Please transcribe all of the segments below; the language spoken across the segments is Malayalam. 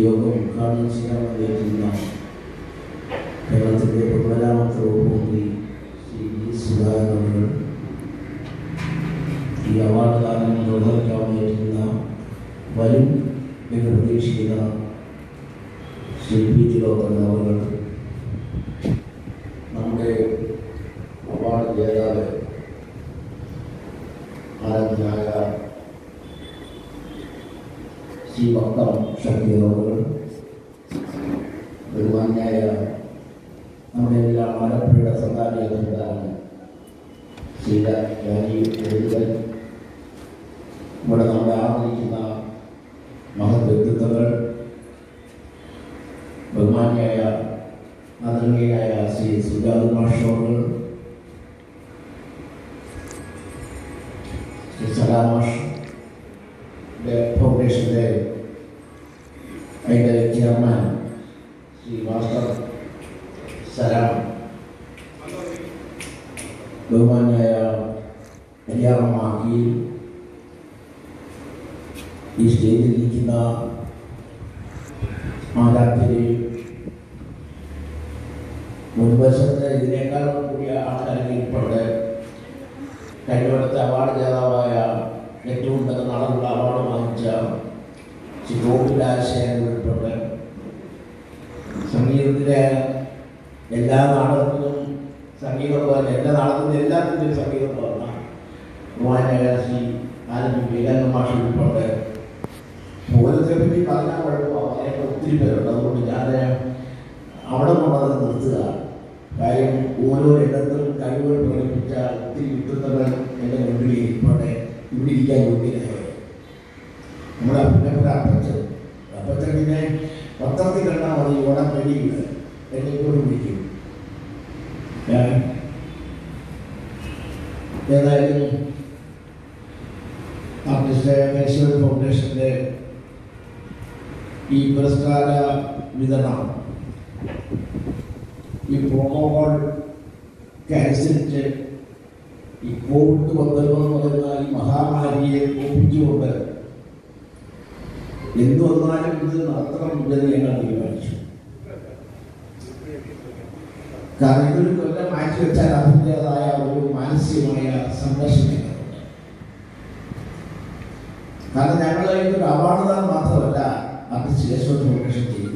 യോഗം ഉദ്ഘാടനം ചെയ്യാൻ വേണ്ടിയിരുന്ന കേരളത്തിൻ്റെ പൊതുമരാമത്ത് വകുപ്പ് മന്ത്രി ശ്രീ ജി സുധാകരൻ അവർ ഈ അവാർഡ് ദാനം നിർവഹിക്കാൻ വേണ്ടിയിരുന്ന വരും എന്ന് പ്രതീക്ഷിക്കുന്ന ശ്രീ പി ജി ലോകൻ അവർ നമ്മുടെ അവാർഡ് ജേതാവ് ആരാധനായ ശ്രീ വക്കം ഷക്കീറോകൾ ബഹുമാന്യായ നമ്മുടെ എല്ലാം ആലപ്പുഴയുടെ സ്വകാര്യ നേതാവാണ് ശ്രീ രാജീവ് എഴുതൽ ഇവിടെ നമ്മളെ ആദരിക്കുന്ന മഹത് വ്യക്തിത്വങ്ങൾ ബഹുമാന്യായ ആദരണീയനായ ശ്രീ സുജാത് മാഷോകൾ ശ്രീ സലാമാഷ് ഫൗണ്ടേഷൻ്റെ അതിൻ്റെ ചെയർമാൻ ശ്രീ മാസ്റ്റർ സലാം ബഹുമാന്യായ കല്യാണമാക്കി ഈ സ്റ്റേജിൽ ഇരിക്കുന്ന മാതാപിതാക്കളെ മുൻവശത്ത് ഇതിനേക്കാളും കൂടിയ ആൾക്കാർക്ക് ഇപ്പോഴുണ്ട് കഴിഞ്ഞ വർഷത്തെ അവാർഡ് ജേതാവായ ഏറ്റവും നല്ല നടനുള്ള അവാർഡ് വാങ്ങിച്ച ശ്രീ ഗോപി രാജശേഖരൻ ഉൾപ്പെടെ സംഗീതത്തിലെ എല്ലാ നാടകത്തിലും സംഗീതം പോലെ എല്ലാ നാടകത്തിലും എല്ലാത്തിലും സംഗീതം പറഞ്ഞ ബഹുമാനായ ശ്രീ ആലപ്പി വിവേകാനന്ദ മാഷ് ഉൾപ്പെടെ മൂലത്തെ പറ്റി പറഞ്ഞാൽ കുഴപ്പമില്ല അതിനൊക്കെ ഒത്തിരി പേരുണ്ട് അതുകൊണ്ട് ഞാൻ അവിടെ നിന്നുള്ളത് നിർത്തുക കാര്യം ഓരോ ഇടത്തും കഴിവുകൾ പ്രകടിപ്പിച്ച ഒത്തിരി വിദ്വത്തകൾ എൻ്റെ മുമ്പിൽ ഇരിപ്പട്ടെ ഇവിടെ ഇരിക്കാൻ യോഗ്യനായ നമ്മുടെ അപ്പൻ്റെ അപ്പച്ചൻ അപ്പച്ചൻ പിന്നെ പത്രത്തിൽ കണ്ടാൽ മതി ഓടാൻ കഴിയില്ല എന്നെ ഇപ്പോഴും വിളിക്കും ഞാൻ ഏതായാലും ആർട്ടിസ്റ്റ് നാഷണൽ ഫൗണ്ടേഷൻ്റെ ഈ പുരസ്കാര വിതരണം ഈ പ്രോട്ടോകോൾക്ക് അനുസരിച്ച് ഈ കോവിഡ് പത്തൊൻപത് എന്ന് പറയുന്ന ഈ മഹാമാരിയെ ഒപ്പിച്ചുകൊണ്ട് എന്തു വന്നാലും ഇത് നടത്തണം എന്ന് ഞങ്ങൾ തീരുമാനിച്ചു കാരണം ഇതൊരു കൊല്ലം മാറ്റി വെച്ചാൽ അതിൻ്റെതായ ഒരു മാനസികമായ സംഘർഷങ്ങളുണ്ട് കാരണം ഞങ്ങൾ ഇതൊരു അവാർഡ് ദാനം മാത്രമല്ല ആർട്ടിസ്റ്റ് യേശോ ഫൗണ്ടേഷൻ ചെയ്യുന്നത്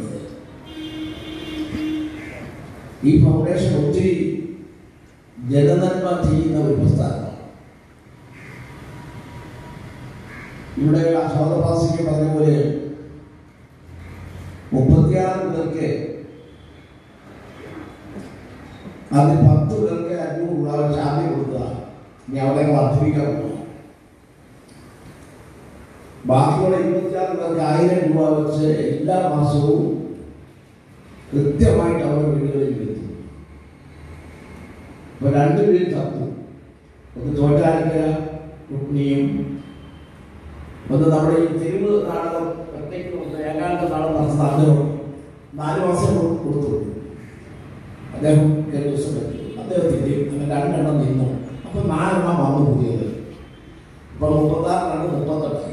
ഈ ഫൗണ്ടേഷൻ ഒത്തിരി ജനനന്മ ചെയ്യുന്ന ഒരു പ്രസ്ഥാനമാണ് ഇവിടെ സോദർവാസിക്ക് പറഞ്ഞ പോലെ മുപ്പത്തിയാറ് പേർക്ക് അതിൽ പത്ത് പേർക്ക് അഞ്ഞൂറ് രൂപ വെച്ച് ആദ്യം കൊടുക്കുക ഇനി അവിടെ വർദ്ധിപ്പിക്കാൻ പോകുക ബാക്കിയുള്ള ഇരുപത്തിയാറ് പേർക്ക് ആയിരം രൂപ വെച്ച് എല്ലാ മാസവും കൃത്യമായിട്ട് അവരുടെ വീടുകളിൽ എത്തും ഇപ്പൊ രണ്ടുപേരും ചത്തു ഒന്ന് തോറ്റാനിക്കര രുക്മിണിയും ഒന്ന് നമ്മുടെ ഈ തെരുവ് നാടകം ഒറ്റയ്ക്ക് ഒന്ന് ഏകാന്ത നാടകം നടത്തുന്ന അദ്ദേഹം നാല് മാസം കൊടു- കൊടുത്തു അദ്ദേഹം കഴിഞ്ഞ ദിവസം പറ്റി അദ്ദേഹത്തിൻ്റെ അങ്ങനെ രണ്ടെണ്ണം നിന്നു അപ്പൊ നാലെണ്ണം വന്നു പുതിയത് ഇപ്പൊ മുപ്പത്താറിനാണ് മുപ്പത്തെട്ടായി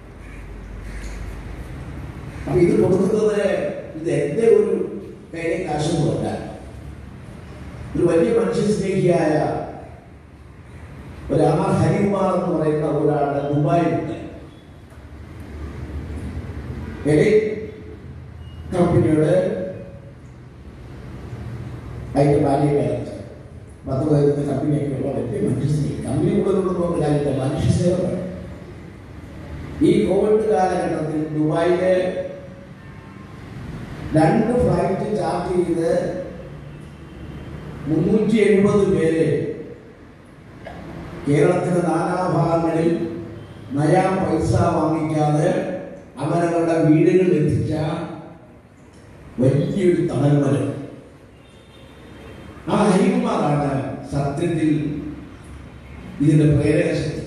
അപ്പൊ ഇത് കൊടുക്കുന്നത് ഇത് എന്റെ ഒരു കയ്യിലെ കാശൊന്നുമല്ല ഒരു വലിയ മനുഷ്യസ്നേഹിയായ ഒരു ആർ ഹരികുമാർ എന്ന് പറയുന്ന ഒരാളുടെ ദുബായിലുണ്ട് എലി കമ്പനിയുടെ അതിന്റെ ഭാര്യയായിട്ട് പത്ത് പതിനൊന്ന് കമ്പനിയൊക്കെയുള്ള വലിയ മനുഷ്യസ്നേഹി കമ്പനി കൂടുതലുള്ള കാര്യമില്ല മനുഷ്യസേവ വേണം. ഈ കോവിഡ് കാലഘട്ടത്തിൽ ദുബായിലെ രണ്ട് ഫ്ലൈറ്റ് ചാർജ് ചെയ്ത് മുന്നൂറ്റി എൺപത് പേര് കേരളത്തിന്റെ നാനാഭാഗങ്ങളിൽ നയാ പൈസ വാങ്ങിക്കാതെ അവരവരുടെ വീടുകളിൽ എത്തിച്ച വലിയൊരു തണൽമരം ആ ഹരികുമാറാണ് സത്യത്തിൽ ഇതിന്റെ പ്രേരകശക്തി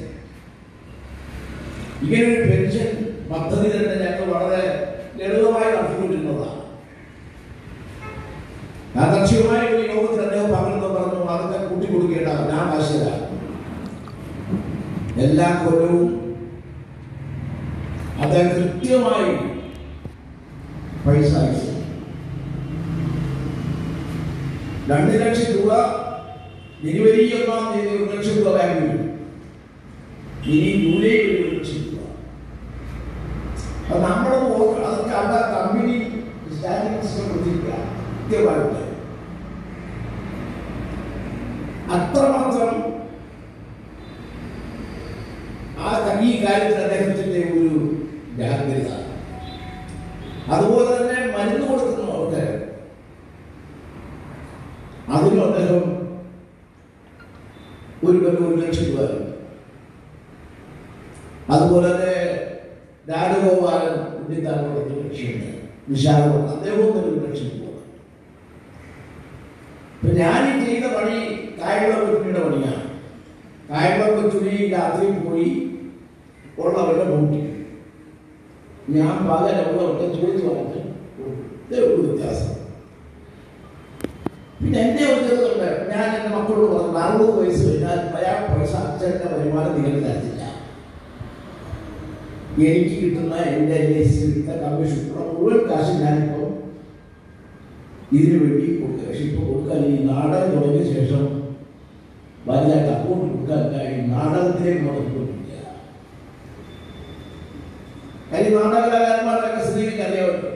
ഇങ്ങനെ ഒരു പെൻഷൻ പദ്ധതി തന്നെ ഞങ്ങൾ വളരെ ലളിതമായി നടത്തിക്കൊണ്ടിരുന്നതാണ് യാദർച്ഛികമായ ഒരു യോഗത്തിൽ അദ്ദേഹം പങ്കെടുത്ത് പറഞ്ഞു അതൊക്കെ കൂട്ടിക്കൊടുക്കേണ്ട ഞാൻ ഭാഷയില്ല എല്ലാ കൊല്ലവും അദ്ദേഹം കൃത്യമായി പൈസ അയച്ചു രണ്ട് ലക്ഷം രൂപ ജനുവരി ഒന്നാം തീയതി ഒരു ലക്ഷം രൂപ ബാങ്കിൽ വരും ഇനി ജൂലൈ ഒരു ലക്ഷം രൂപ അത് നമ്മുടെ ഓർഡർ അതൊക്കെ അവിടെ കമ്പനി സ്റ്റാറ്റിസ്റ്റിക്സ് കൊടുത്തിരിക്കുക കൃത്യമായിട്ട് അത്രമാത്രം ആ ഈ കാര്യത്തിൽ അദ്ദേഹത്തിന്റെ ഒരു ജാഗ്രത അതുപോലെ തന്നെ മരുന്ന് കൊടുക്കുന്നവർക്ക് അതിനും അദ്ദേഹം ഒരു കൊല്ലം ഒരു ലക്ഷം രൂപ തരും. അതുപോലെ തന്നെ രാജഗോപാലൻ ഉണ്ണിത്താനോട് ഒരു ലക്ഷ്യമുണ്ട് വിശാഖോട് അദ്ദേഹവും ഒരു ലക്ഷം രൂപ ഇപ്പൊ ഞാൻ ഈ ചെയ്ത പണി കായംകുളം കൊച്ചുണ്ണിയുടെ പണിയാണ് കായംകുളം കൊച്ചുണ്ണി രാത്രി പോയി ഉള്ളവരുടെ നോക്കി ഞാൻ പകലുള്ളവരുടെ ചോദിച്ചു വാങ്ങിച്ചു ഇതേ ഉള്ളൂ വ്യത്യാസം പിന്നെ എന്റെ ഒരു ചെറുതുണ്ട് ഞാൻ എന്റെ മക്കളോട് പറഞ്ഞു അറുപത് വയസ്സ് കഴിഞ്ഞാൽ അയാൾ പൈസ അച്ഛന്റെ വരുമാനം തീരെ തരത്തില്ല എനിക്ക് കിട്ടുന്ന എന്റെ ലൈസൻസ് കമ്മീഷൻ മുഴുവൻ കാശ് ഞാനിപ്പോ ഇതിനു വേണ്ടി കൊടുക്കുക പക്ഷെ ഇപ്പൊ കൊടുക്കാൻ ഈ നാടകം തുടങ്ങിയ ശേഷം വലുതായിട്ട് അക്കൗണ്ട് കൊടുക്കാൻ ഈ നാടകത്തിലേക്ക് നോക്കിക്കൊണ്ടിരിക്കുക കാര്യം നാടകകലാകാരന്മാരുടെയൊക്കെ സ്ഥിതിക്ക് അറിയാമല്ലോ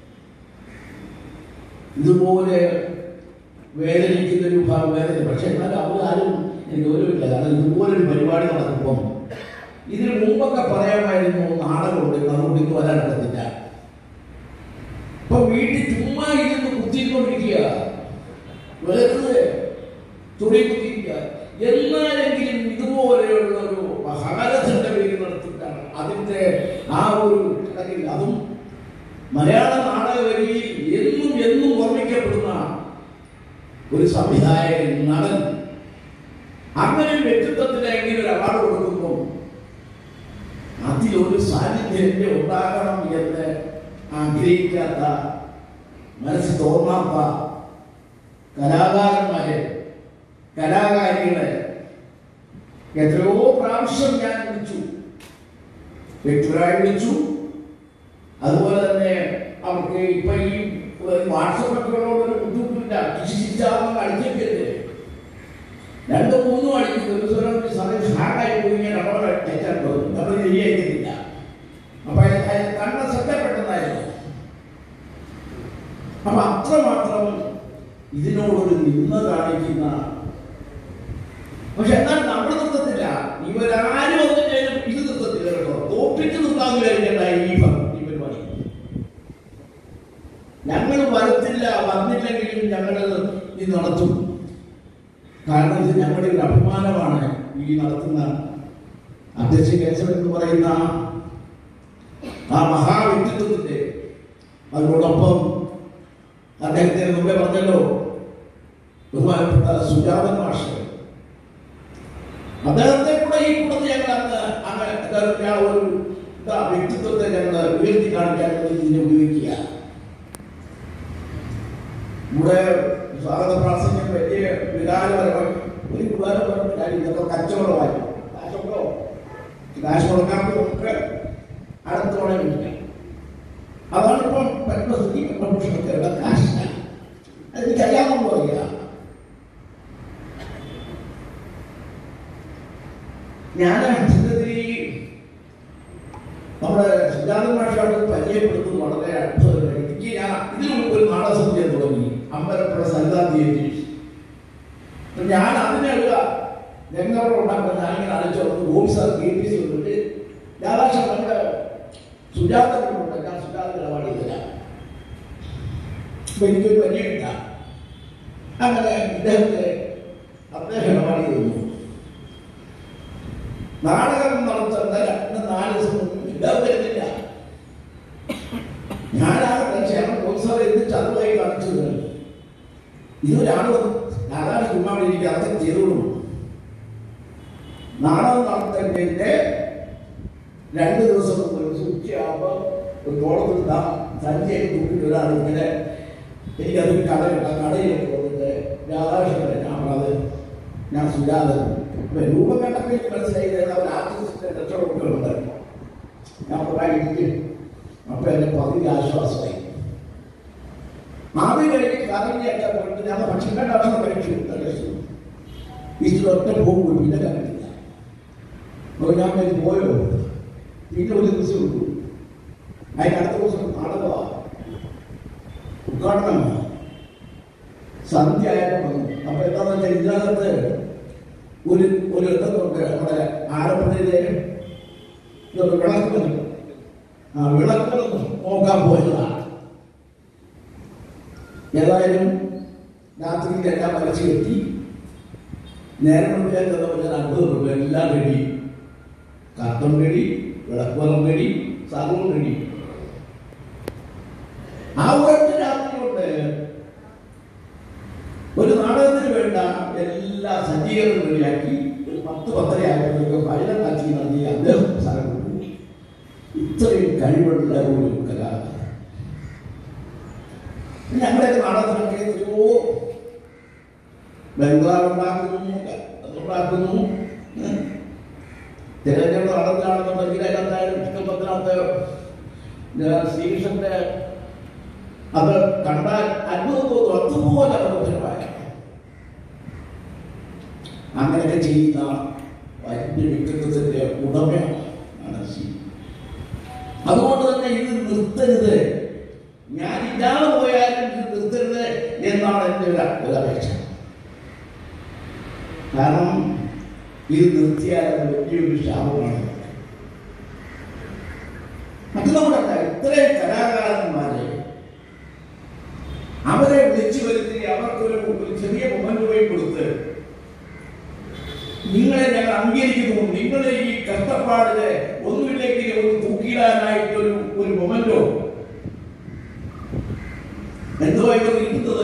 ഇതുപോലെ വേദനിക്കുന്ന ഒരു ഭാഗം വേദന പക്ഷെ എന്നാൽ അവരാരും എനിക്ക് ഗൗരവമില്ല കാരണം ഇതുപോലൊരു പരിപാടി നടക്കുമ്പം ഇതിന് മുമ്പൊക്കെ പറയാമായിരുന്നു നാടകമുണ്ട് അതുകൊണ്ട് ഇന്ന് വരാൻ പറ്റത്തില്ല ഇപ്പൊ വീട്ടിൽ ചുമ്മാ ഇരുന്ന് കുത്തിക്കൊണ്ടിരിക്കുക വെറുതെ തുണി കുത്തിയിരിക്കുക എന്നാലെങ്കിലും ഇതുപോലെയുള്ള ഒരു മഹാരഥന്റെ പേര് നടത്തിയിട്ടാണ് അതിന്റെ ആ ഒരു ചടങ്ങിൽ അതും മലയാള നാടകവേദിയിൽ എന്നും എന്നും ഓർമ്മിക്കപ്പെടുന്ന ഒരു സംവിധായകൻ നടൻ അങ്ങനെ ഒരു വ്യക്തിത്വത്തിന് എങ്ങനെ ഒരു അവാർഡ് കൊടുക്കുമ്പോൾ അതിലൊരു സാന്നിധ്യം എന്റെ ഉണ്ടാകണം എന്ന് ആഗ്രഹിക്കാത്ത മനസ്സ് തോന്നാത്ത കലാകാരന്മാരെ കലാകാരികളെ എത്രയോ പ്രാവശ്യം ഞാൻ വിളിച്ചു വ്യക്തിപരമായി വിളിച്ചു അതുപോലെ തന്നെ അവർക്ക് ഇപ്പൊ ഈ വാട്സപ്പൊക്കെയോട് ഒരു ബുദ്ധിമുട്ടില്ല ചികിത്സാവുന്ന അടിച്ചേക്കരുത് രണ്ട് മൂന്നും അടിക്കും ഒരു സ്വരം സമയം ഹാങ്ങായി പോയി ഞാൻ അവിടെ അയച്ചാൽ തോന്നും നമ്മൾ ശരിയായിരിക്കില്ല അപ്പൊ കണ്ണ ശ്രദ്ധപ്പെട്ടതായിരുന്നു അപ്പൊ അത്രമാത്രം ഇതിനോടൊരു നിന്ന കാണിക്കുന്ന പക്ഷെ എന്നാൽ നമ്മൾ നിർത്തത്തില്ല ഇവരാരും ഒന്നിനും ഇത് നിർത്തത്തില്ല കേട്ടോ തോപ്പിച്ച് നിർത്താൻ വിചാരിക്കണ്ട ഈ പ- ഈ പരിപാടി ഞങ്ങൾ വരത്തില്ല വന്നില്ലെങ്കിലും ഞങ്ങൾ ഇത് നടത്തും കാരണം ഇത് ഞങ്ങളുടെ ഒരു അഭിമാനമാണ് ഈ നടത്തുന്ന അധ്യക്ഷ കേശവൻ എന്ന് പറയുന്ന ആ മഹാവ്യക്തിത്വത്തിന്റെ അതിനോടൊപ്പം അദ്ദേഹത്തെ മുമ്പേ പറഞ്ഞല്ലോ ബഹുമാനപ്പെട്ട സുജാതൻ മാഷ് അദ്ദേഹത്തെ കൂടെ ഈ കൂട്ടത്തിൽ ഞങ്ങൾ അന്ന് അങ്ങനെ എന്താ ആ ഒരു ഇതാ വ്യക്തിത്വത്തെ ഞങ്ങൾ ഉയർത്തി കാണിക്കാൻ വേണ്ടി ഇതിനെ ഉപയോഗിക്കുക ഇവിടെ സ്വാഗത പ്രാസംഗം വലിയ വികാരപരമായി ഒരു വികാരപരമായ കാര്യം ഇതൊക്കെ കച്ചവടമായി കാശുണ്ടോ കാശ് കൊടുക്കാത്ത നമുക്ക് അടുത്തോടെ വിളിക്കാം അതാണ് ഇപ്പം പത്മശ്രീ പത്മഭൂഷണത്തിലുള്ള കാശ് അതെനിക്ക് അറിയാമെന്ന് പറയുക ഞാൻ അക്ഷരത്തിൽ നമ്മുടെ സിദ്ധാർത്ഥ മാഷാണ് പരിചയപ്പെടുത്തുന്നത് വളരെ അത്ഭുതമാണ് എനിക്ക് ഞാൻ ഇതിനു മുമ്പ് ഒരു നാടകസമിതി തുടങ്ങി അമ്പലപ്പുഴ സരിതാ തിയേറ്റേഴ്സ് അപ്പൊ ഞാൻ അതിനുള്ള രംഗങ്ങൾ ഉണ്ടാക്കുന്ന ഞാനിങ്ങനെ ആലോചിച്ചു വന്നു Gopi sir K P C വന്നിട്ട് രാധാകൃഷ്ണൻ നമ്മുടെ സുജാതനുണ്ട് ഞാൻ സുജാത അവാർഡ് ചെയ്തില്ല അപ്പൊ എനിക്കൊരു പരിചയമില്ല അങ്ങനെ ഇദ്ദേഹത്തെ അദ്ദേഹം അവാർഡ് ചെയ്തു നാടകം നടത്തുന്ന രണ്ട് നാല് ദിവസം മുമ്പ് ഇദ്ദേഹം വരുന്നില്ല ഞാനാണ് ക്ഷേമം പ്രോത്സാഹം എന്നിട്ട് അതുമായി കാണിച്ചത് ഇതൊരാണ് അതാണ് ചുമ്മാ എനിക്ക് അർത്ഥം ചെയ്തോളൂ നാടകം നടത്തേണ്ടതിന്റെ രണ്ട് ദിവസം മുമ്പ് ഒരു ഉച്ചയാകുമ്പോൾ ഒരു കോളത്തിൽ സഞ്ചിയൊക്കെ തൂക്കിട്ട് ഒരാൾ ഇങ്ങനെ എനിക്കതൊരു കട കിട്ടാം കടയിലേക്ക് വന്നിട്ട് രാധാകൃഷ്ണൻ ഞാൻ പറഞ്ഞത് ഞാൻ സുജാതൻ അപ്പൊ രൂപം കണ്ടപ്പോൾ എനിക്ക് മനസ്സിലായി ഇത് അവർ ആർട്ടിസ്റ്റിന്റെ രക്ഷപ്പെടുന്നുണ്ട് ഞാൻ പറയാൻ ഇരിക്കും അപ്പൊ എന്നെ പകുതി ആശ്വാസമായി അത് കഴിഞ്ഞ് കറിഞ്ഞൊക്കെ പോയിട്ട് ഞാൻ ഭക്ഷണ ഭക്ഷണം കഴിച്ചു കഴിച്ചു ഇതിലൊറ്റ പോകും പിന്നെ കണ്ടില്ല അപ്പോൾ ഞാൻ വിചാരിച്ചു, പോയോ പിന്നെ ഒരു ദിവസം ഉള്ളൂ അതിന് അടുത്ത ദിവസം നാടകമാണ് ഉദ്ഘാടനമാണ് സന്ധ്യ ആയപ്പോൾ വന്നു അപ്പൊ എന്താന്ന് വെച്ചാൽ ഇതിനകത്ത് ഒരു ഒരു ഇതുണ്ട് നമ്മുടെ ആലപ്പുഴയിലെ ഒരു വിളക്ക് ആ വിളക്ക് നോക്കാൻ പോയതാണ് ഏതായാലും രാത്രിയിൽ എല്ലാം വരച്ചു കെട്ടി നേരം മുമ്പേ പറഞ്ഞാൽ അമ്പത് രൂപ എല്ലാം റെഡി കർത്തം റെഡി വിളക്കുവളം റെഡി സർവം റെഡി ആ ഒരൊറ്റ രാത്രി കൊണ്ട് ഒരു നാടകത്തിന് വേണ്ട എല്ലാ സജ്ജീകരണവും റെഡിയാക്കി ഒരു പത്ത് പത്തര ആയപ്പോഴേക്കും പൈലറ്റാക്കി നൽകി അദ്ദേഹം സ്ഥലം കൊണ്ടു ഇത്രയും കഴിവുള്ള ഒരു കലാകാരൻ ഞങ്ങളുടെയൊക്കെ നാടകത്തിനൊക്കെ എത്രയോ ബംഗ്ലാവ് ഉണ്ടാക്കുന്നു ഉണ്ടാക്കുന്നു തിരഞ്ഞെടുപ്പ് നടത്തുകയാണെന്നുണ്ടെങ്കിൽ അതിനകത്തായാലും ഇഷ്ടപത്തിനകത്ത് ശ്രീകൃഷ്ണന്റെ അത് കണ്ടാൽ അത്ഭുതം തോന്നും അതുപോലെ അത്ഭുതമായ അങ്ങനെയൊക്കെ ചെയ്യുന്ന വലിയ വ്യക്തിത്വത്തിന്റെ ഉടമയാണ് മനസ്സി അതുകൊണ്ട് തന്നെ ഇത് നിർത്തരുത് ഞാൻ ഇല്ലാതെ പോയാലും ഇത് നിർത്തരുത് എന്നാണ് എൻ്റെ ഒരു ഒരു അപേക്ഷ കാരണം ഇത് നിർത്തിയാൽ അത് വലിയൊരു ശാപമാണ് മറ്റുള്ളവരല്ല ഇത്രയും കലാകാരന്മാരെ അവരെ വിളിച്ചു വരുത്തി അവർക്കൊരു ഒരു ചെറിയ മൊമെന്റ് പോയി കൊടുത്ത് നിങ്ങളെ ഞങ്ങൾ അംഗീകരിക്കുന്നു നിങ്ങളെ ഈ കഷ്ടപ്പാടില് ഒന്നുമില്ലെങ്കിൽ ഒന്ന് തൂക്കിയിടാനായിട്ടൊരു ഒരു മൊമെന്റോ എന്തോ ഇവർ ഇരിക്കുന്നത്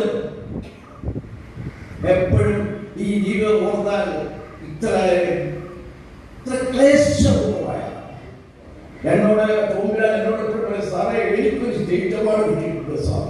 എപ്പോഴും ഈ ജീവിതം ഓർത്താൽ ഇത്ര ഇത്ര ക്ലേശപൂർവമായ എന്നോട് തോന്നില്ല എന്നോട് എപ്പോഴും പറയും, സാറേ എനിക്കൊരു സ്റ്റേറ്റ് അവാർഡ് കിട്ടിയിട്ടുണ്ട് സാറേ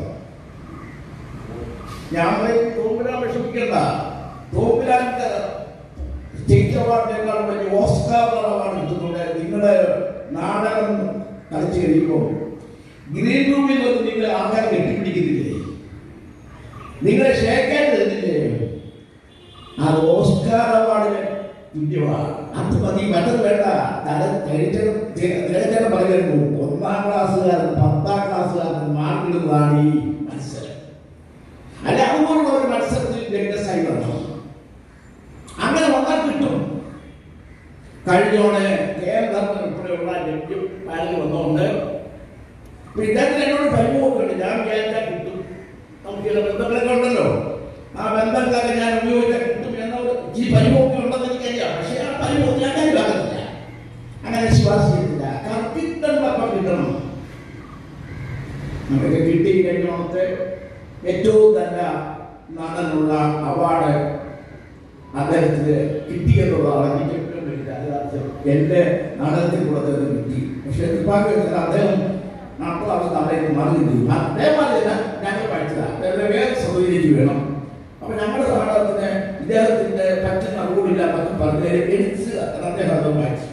ഞാൻ പറയും തോമ്പിലാൻ വിഷമിക്കണ്ട തോമ്പിലാന്റെ സ്റ്റേറ്റ് അവാർഡിനേക്കാൾ വലിയ ഓസ്കാർ അവാർഡ് കിട്ടുന്നുണ്ട് നിങ്ങളുടെ നാടകം കളിച്ചു കഴിയുമ്പോൾ ഗ്രീൻ റൂമിൽ വന്ന് നിങ്ങൾ ആൾക്കാരെ കെട്ടിപ്പിടിക്കുന്നില്ലേ നിങ്ങളെ ക്ഷേക്കാൻ തരുന്നില്ലേ അത് ഓസ്കാർ അവാർഡിന് തുല്യമാണ് അത് മതി മറ്റത് വേണ്ട തിരഞ്ഞെടുപ്പ് പറയുന്നു ഒന്നാം ക്ലാസ്സുകാരൻ പത്താം ക്ലാസ്സുകാരൻ മാർക്കിടുന്നതാണ് ഈ മത്സരം അല്ല അതുപോലുള്ള ഒരു മത്സരത്തിൽ രംഗസായി വരണം അങ്ങനെ വന്നാൽ കിട്ടും കഴിഞ്ഞോടെ കേരളം ഉൾപ്പെടെയുള്ള ജഡ്ജും ആരും വന്നുകൊണ്ട് ഇപ്പൊ ഇദ്ദേഹത്തിന് എന്നോട് പരിമുഖമുണ്ട് ഞാൻ വിചാരിച്ചാൽ കിട്ടും നമുക്ക് ചില ബന്ധങ്ങളൊക്കെ ഉണ്ടല്ലോ ആ ബന്ധങ്ങളൊക്കെ ഞാൻ ഉപയോഗിച്ചാൽ കിട്ടും എന്ന ഒരു ഈ പരിമുഖം ഉണ്ടെന്ന് എനിക്കറിയാം പക്ഷേ ആ പരിമുഖം ഞാൻ കാര്യമാകത്തില്ല അങ്ങനെ വിശ്വാസിച്ചിട്ടില്ല കിട്ടണ്ടപ്പം കിട്ടണം നമുക്ക് കിട്ടി കഴിഞ്ഞോണത്തെ ഏറ്റവും നല്ല നടനുള്ള അവാർഡ് അദ്ദേഹത്തിന് കിട്ടിയെന്നുള്ളതാണ് എനിക്ക് ഏറ്റവും വലിയ അതിനർത്ഥം എൻ്റെ നാടകത്തിൽ കൂടെ അദ്ദേഹം കിട്ടി പക്ഷേ നിർഭാഗ്യവശാൽ അദ്ദേഹം അടുത്ത അവസ്ഥ അവിടെ മറിഞ്ഞില്ല അതേമാതിരി ഞങ്ങൾ പഠിച്ചതാണ് അദ്ദേഹത്തെ വേറെ സൗകര്യം വേണം അപ്പൊ ഞങ്ങളുടെ നാടകത്തിന് ഇദ്ദേഹത്തിന്റെ പറ്റുന്ന അറിവില്ല എന്നൊക്കെ പറഞ്ഞ് എഡിറ്റ്സ് അദ്ദേഹം അത് വായിച്ചു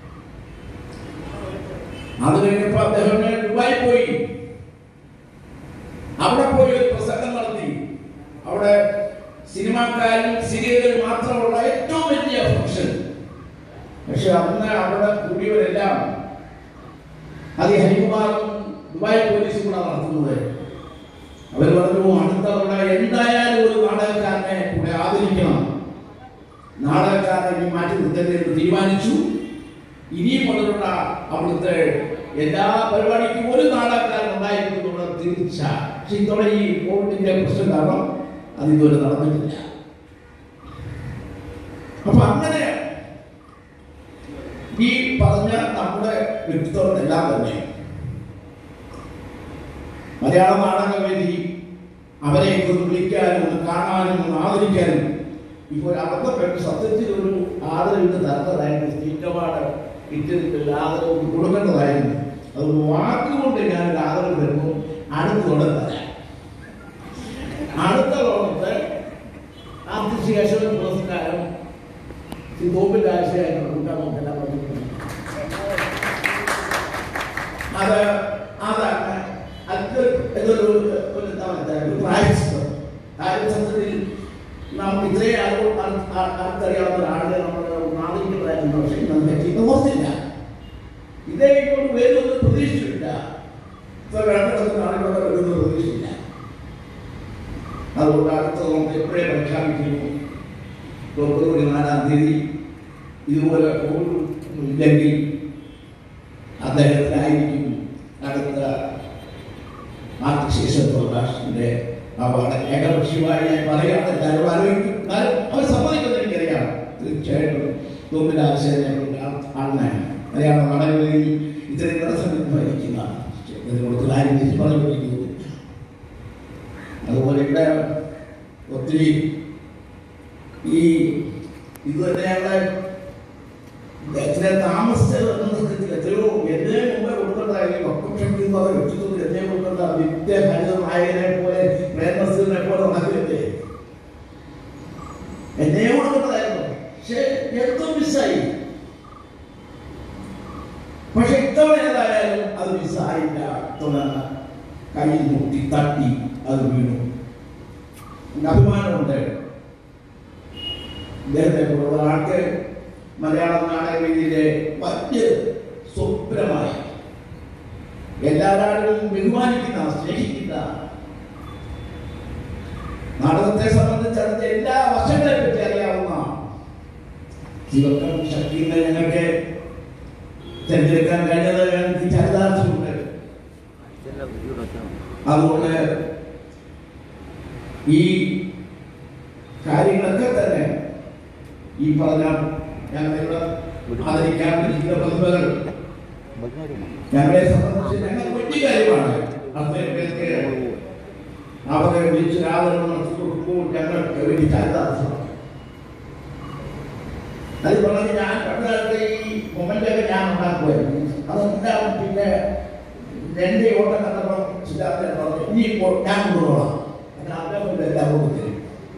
അത് കഴിഞ്ഞപ്പോ അദ്ദേഹം ദുബായി പോയി അവിടെ പോയി ഒരു പ്രസംഗം നടത്തി അവിടെ സിനിമാക്കാരും സീരിയലും മാത്രമുള്ള ഏറ്റവും വലിയ ഫംഗ്ഷൻ പക്ഷെ അന്ന് അവിടെ കൂടിയവരെല്ലാം അത് ഈ ഹരികുമാറും ദുബായ് പോലീസും കൂടെ നടത്തുന്നത് അവർ പറഞ്ഞു അടുത്ത തവണ എന്തായാലും ഒരു നാടകക്കാരനെ കൂടെ ആദരിക്കണം നാടകക്കാരനെ ഇനി മാറ്റി നിർത്തരുത് എന്ന് തീരുമാനിച്ചു ഇനിയും മുതലുള്ള അവിടുത്തെ എല്ലാ പരിപാടിക്കും ഒരു നാടകക്കാരൻ ഉണ്ടായിരിക്കും എന്നുള്ള തീർച്ച പക്ഷെ ഇത്തവണ ഈ കോവിഡിന്റെ പ്രശ്നം കാരണം അത് ഇതുവരെ നടന്നിട്ടില്ല അപ്പൊ അങ്ങനെ ഈ പറഞ്ഞ നമ്മുടെ വ്യക്തിത്വങ്ങളെല്ലാം തന്നെ മലയാള നാടകവേദി അവരെ ഒന്ന് വിളിക്കാനും ഒന്ന് കാണാനും ഒന്ന് ആദരിക്കാനും ഇപ്പോൾ ഒരു അബദ്ധപ്പെട്ട് സത്യത്തിൽ ഒരു ആദരവിന് തരേണ്ടതായിരുന്നു സ്റ്റേറ്റ് അവാർഡ് കിട്ടിയതിൽ ആദരവ് ഒന്ന് കൊടുക്കേണ്ടതായിരുന്നു അതുകൊണ്ട് വാക്കുകൊണ്ട് ഞാൻ ഒരു ആദരവ് വരുമ്പോൾ അടുത്തോടെ തരാം അടുത്ത ലോകത്ത് ആർട്ടിസ്റ്റ് കേശവൻ പുരസ്കാരം സിദ്ധോപ്പിൽ രാജശേഖരൻ കൊടുക്കാൻ നമുക്കെല്ലാം പറ്റുന്നു അത് അതാണ് അത് ഇതൊരു ഒരു എന്താ പറയുക ഒരു നമുക്ക് ഇത്രയും ആളുകൾ അടുത്തറിയാവുന്ന ഒരാളുടെ നമ്മൾ നാദിക്കുന്നതായിരുന്നു പക്ഷേ നമുക്ക് പറ്റി ഓർത്തില്ല ഇതേ കൊണ്ട് വരുമെന്ന് പ്രതീക്ഷിച്ചില്ല ഇത്ര രണ്ടിടത്ത് ആളുകളൊക്കെ വരുമെന്ന് പ്രതീക്ഷിച്ചില്ല അതുകൊണ്ട് അടുത്ത നമുക്ക് എപ്പോഴേ പ്രഖ്യാപിക്കുന്നു ഫെബ്രുവരി നാലാം തീയതി ഇതുപോലെ കോവിഡ് ഇല്ലെങ്കിൽ അദ്ദേഹത്തിനായിരിക്കും അടുത്ത മാർക്സിസ്റ്റ് പ്രകാശിന്റെ അവാർഡ് ഏകപക്ഷീയമായി ഞാൻ പറയുകയാണ് എല്ലാവരും ആലോചിക്കും എന്നാലും അവർ സമ്മതിക്കുന്നത് എനിക്കറിയാം തീർച്ചയായിട്ടും തോന്നില്ല ആവശ്യം ആണെന്നാണ് അറിയാം വളരെ ഇത്രയും തടസ്സം ഭരിക്കുന്ന ഇതിനോട് കാര്യം വെച്ച് പറഞ്ഞുകൊണ്ടിരിക്കുന്നത് അതുപോലെ ഇവിടെ ഒത്തിരി ഈ ഇത് തന്നെ ഞങ്ങളെ എത്ര താമസിച്ചത് എന്നതിൽ എത്രയോ എന്നെ മുമ്പേ കൊടുക്കേണ്ടതായി വക്രക്ഷമിക്കുന്ന വ്യക്തിത്വത്തിൽ എന്നെ കൊടുക്കേണ്ട നിത്യഹരിത നായകനെ പോലെ പ്രേമസിനെ പോലെ നടക്കില്ലേ എന്നെ കൊടുക്കേണ്ടതായിരുന്നു പക്ഷെ എന്തോ മിസ്സായി പക്ഷെ ഇത്തവണ ഏതായാലും അത് മിസ്സായില്ല ഇത്തവണ കയ്യിൽ മുട്ടി തട്ടി അത് വീണു എനിക്ക് അഭിമാനമുണ്ട് ഇദ്ദേഹത്തെ പോലുള്ള ആൾക്ക് മലയാള നാടക രീതിയിലെ മറ്റ് സ്വപ്നമായി എല്ലാ നാടുകളും ബഹുമാനിക്കുന്ന സ്നേഹിക്കുന്ന നാടകത്തെ സംബന്ധിച്ച് അതിന്റെ എല്ലാ വശങ്ങളെ പറ്റി അറിയാവുന്ന ശിവക്കം ശക്തിനെ ഞങ്ങൾക്ക് തിരഞ്ഞെടുക്കാൻ കഴിഞ്ഞത് എനിക്ക് ചരിതാർത്ഥമുണ്ട് അതുകൊണ്ട് ഈ കാര്യങ്ങളൊക്കെ തന്നെ ഈ പറഞ്ഞ ഞങ്ങളുടെ ആദരിക്കാൻ ഇരിക്കുന്ന പ്രതിഭകൾ ഞങ്ങളെ സംബന്ധിച്ച് ഞങ്ങൾ വലിയ കാര്യമാണ് അദ്ദേഹത്തെ അവരെ വിളിച്ച് ആദരവ് നടത്തി കൊടുക്കുമ്പോൾ ഞങ്ങൾക്ക് വേണ്ടി ചരിതാർത്ഥമാണ് അത് പറഞ്ഞ് ഞാൻ പണ്ടുകാലത്തെ ഈ മൊമെന്റൊക്കെ ഞാൻ ഉണ്ടാക്കുമായിരുന്നു അതെല്ലാം പിന്നെ എന്റെ ഓട്ടം കണ്ടപ്പോൾ സിദ്ധാർത്ഥൻ പറഞ്ഞു ഇനി ഇപ്പോൾ ഞാൻ കൊണ്ടുപോകണം അങ്ങനെ അദ്ദേഹം എല്ലാം കൊണ്ടുതരും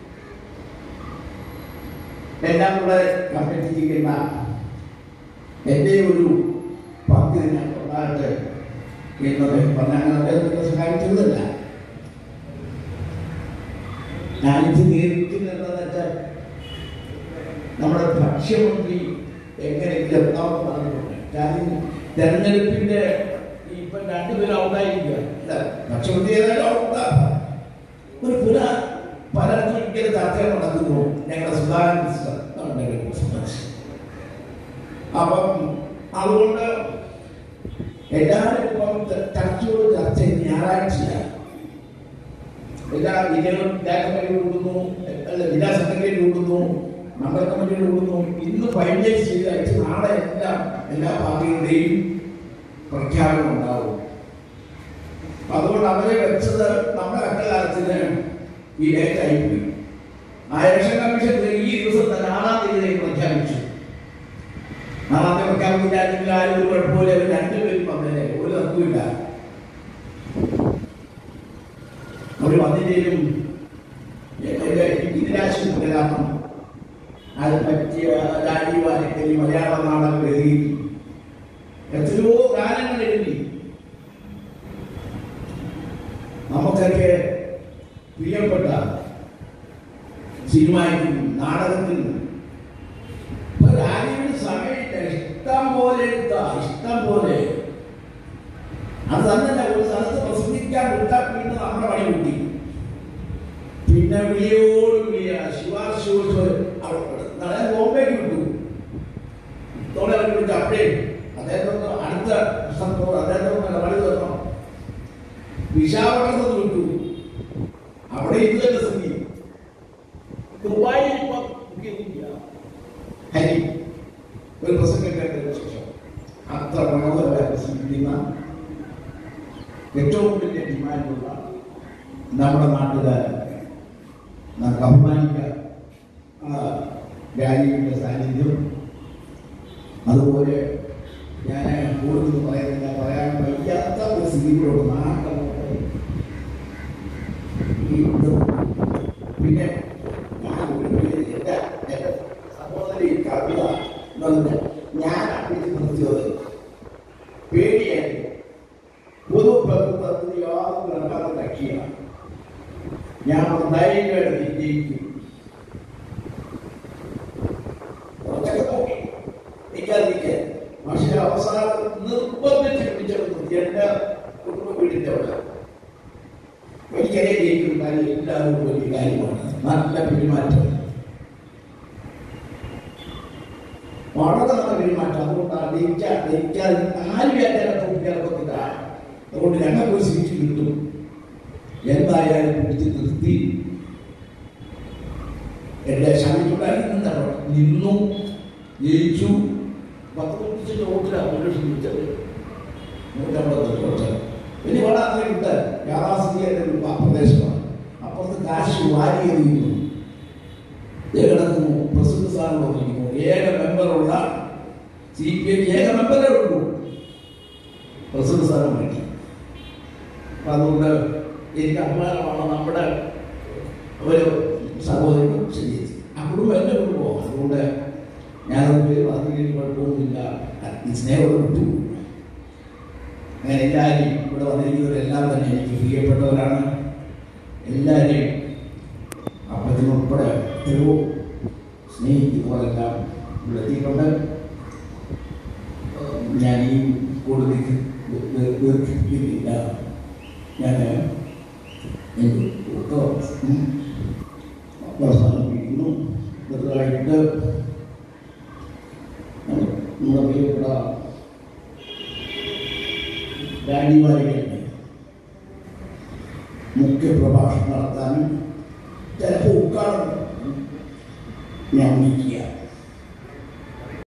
എല്ലാം കൂടെ കമ്മിറ്റി ചെയ്യുന്ന എൻ്റെ ഒരു പങ്ക് ഞാൻ ഉണ്ടാകട്ടെ എന്നത് പറഞ്ഞാൽ അദ്ദേഹത്തിന്റെ സഹായിച്ചതല്ല ഞാനിത് നേരിട്ടുന്നതെന്ന് വെച്ചാൽ നമ്മുടെ ഭക്ഷ്യമന്ത്രി എങ്ങനെയെങ്കിലും എത്താമെന്ന് പറഞ്ഞിട്ടുണ്ട് കാര്യം തെരഞ്ഞെടുപ്പിന്റെ ഇപ്പൊ രണ്ടുപേരും ഔട്ടായിരിക്കുക ഭക്ഷ്യമന്ത്രി ഏതായാലും ഔട്ടാ ഒരു പുന പലർക്കും ഇങ്ങനെ ചർച്ചകൾ നടക്കുന്നു ഞങ്ങളുടെ സുധാകരൻ മിനിസ്റ്റർ അപ്പം അതുകൊണ്ട് എല്ലാവരും ഇപ്പം ചർച്ചയോട് ചർച്ച ഞായറാഴ്ചയാണ് എല്ലാ ജില്ലകളും ജില്ലാ കമ്മിറ്റി കൂടുന്നു അല്ല ജില്ലാ സെക്രട്ടറി കൂടുന്നു മണ്ഡല കമ്മിറ്റി കൂടുന്നു ഇന്ന് ഫൈനലൈസ് ചെയ്ത് അയച്ച് നാളെ എല്ലാം എല്ലാ പാർട്ടികളുടെയും പ്രഖ്യാപനം ഉണ്ടാവും അതുകൊണ്ട് അവരെ വെച്ചത് നമ്മുടെ കഷ്ടകാലത്തിന് ഈ ഡേറ്റ് ആയിപ്പോയി ആ ഇലക്ഷൻ കമ്മീഷൻ ഈ ദിവസം തന്നെ ആറാം തീയതിയിലേക്ക് പ്രഖ്യാപിച്ചു നാളെ പ്രഖ്യാപിച്ചില്ലെങ്കിൽ ആരും ഒരു കുഴപ്പമില്ല അവർ രണ്ടുപേരും വന്നേ ഒരു തർക്കമില്ല അവർ വന്നിട്ടേലും ഇതിനാശം കാരണം അത് പറ്റിയ രാജീവാനക്കലി മലയാള നാടകം എഴുതി എത്രയോ ഗാനങ്ങൾ എഴുതി നമുക്കൊക്കെ പ്രിയപ്പെട്ട സിനിമയ്ക്കും നാടകത്തിനും ഇപ്പൊ രാജീവിന് സമയമില്ല ഇഷ്ടം പോലെ എഴുതാ ഇഷ്ടം പോലെ അത് തന്നെയല്ല ഒരു സ്ഥലത്ത് പ്രസംഗിക്കാൻ വിട്ടാൽ പിന്നെ നമ്മുടെ പണി കൂട്ടി പിന്നെ വിളിയോട് വിളിയ ശിവാശിവ നാളെ ബോംബേക്ക് വിട്ടു തോടെ വിളിച്ചു അപ്പഴേ അദ്ദേഹത്തെ അടുത്ത സംഭവം അദ്ദേഹത്തെ ഇടപെടി തരണം വിശാഖപട്ടണത്ത് വിട്ടു അവിടെ ഇത് തന്നെ സ്ഥിതി ദുബായിൽ ഇപ്പം ബുക്കിംഗ് ഹരി ഒരു പ്രസംഗം കേട്ടതിന് ശേഷം അത്ര മനോഹരമായി പ്രസംഗിക്കുന്ന ഏറ്റവും വലിയ ഡിമാൻഡുള്ള നമ്മുടെ നാട്ടുകാരൻ നമുക്ക് അഭിമാനിക്കാം രാജീവിന്റെ സാന്നിധ്യം അതുപോലെ ഞാൻ കൂടുതൽ പറയുന്നില്ല പറയാൻ വയ്യാത്ത ഒരു സ്ഥിതിയിലോട്ട് നാട്ടങ്ങോട്ട് ഈ ഇത് പിന്നെ ഞാൻ ഒരു പേര് എൻ്റെ എൻ്റെ സഹോദരി കവിത എന്നത് ഞാൻ അപ്പിച്ച് നിർത്തിയത് പേടിയായി പൊതു പ്രഭുത്വത്തിന് യാതൊരു നടക്കാത്ത കക്ഷിയാണ് ഞാൻ ധൈര്യമായിട്ട് വിജയിക്കും ജയിക്കുന്ന കാര്യം എല്ലാവരും വലിയ കാര്യമാണ് നല്ല പെരുമാറ്റം വളരെ നല്ല പെരുമാറ്റം അതുകൊണ്ടാണ് ജയിക്കാൻ ജയിക്കാൻ ആര് വ്യാഖ്യാനം തോപ്പിക്കാനൊക്കത്തില്ല അതുകൊണ്ട് ഞങ്ങൾക്ക് ഒരു സീറ്റ് കിട്ടും എന്തായാലും പിടിച്ച് നിർത്തി എന്റെ ശമിക്കുണ്ടായിരുന്ന നിന്നു ജയിച്ചു പത്ത് മുപ്പത്തഞ്ച് വോട്ടിലാണ് ഒരു ലക്ഷം ജയിച്ചത് നൂറ്റമ്പത് വോട്ട് പിന്നെ ഇവിടെ അത്രയും കിട്ടാൻ യാഥാസ്ഥിതിയുടെ ഒരു പ്രദേശമാണ് അപ്പുറത്ത് കാശ് വാരി എറിയുന്നു ഇത് കിടക്കുന്നു പ്രസിഡന്റ് സ്ഥാനം വന്നിരിക്കുന്നു ഏക മെമ്പറുള്ള സി പി ഐ ഏക മെമ്പറേ ഉള്ളൂ പ്രസിഡന്റ് സ്ഥാനം വേണ്ടി അപ്പൊ അതുകൊണ്ട് എനിക്ക് അഭിമാനമാണ് നമ്മുടെ ഒരു സഹോദരനും ശരി ആ കുടുംബം എൻ്റെ കുടുംബമാണ് അതുകൊണ്ട് ഞാനത് പേര് പറഞ്ഞില്ലെങ്കിൽ കുഴപ്പമൊന്നുമില്ല ഈ സ്നേഹം വിട്ടു അങ്ങനെ എല്ലാവരെയും ഇവിടെ വന്നിരിക്കുന്നവരെല്ലാം തന്നെ എനിക്ക് പ്രിയപ്പെട്ടവരാണ് എല്ലാവരെയും അപ്പത്തിനുൾപ്പെടെ എത്രയോ സ്നേഹിക്കുന്നവരെല്ലാം ഇവിടെ എത്തിയിട്ടുണ്ട് ഞാൻ ഈ കൂടുതൽ ദീർഘിപ്പിക്കുന്നില്ല ഞാൻ എനിക്ക് ഒക്കെ അവസാനിപ്പിക്കുന്നു ചെറുതായിട്ട് നമ്മുടെ പ്രിയപ്പെട്ട രാജ്യവാരികളുടെ മുഖ്യ പ്രഭാഷണം നടത്താനും ചിലപ്പോൾ ഉദ്ഘാടനം ഞാൻ വിളിക്കുക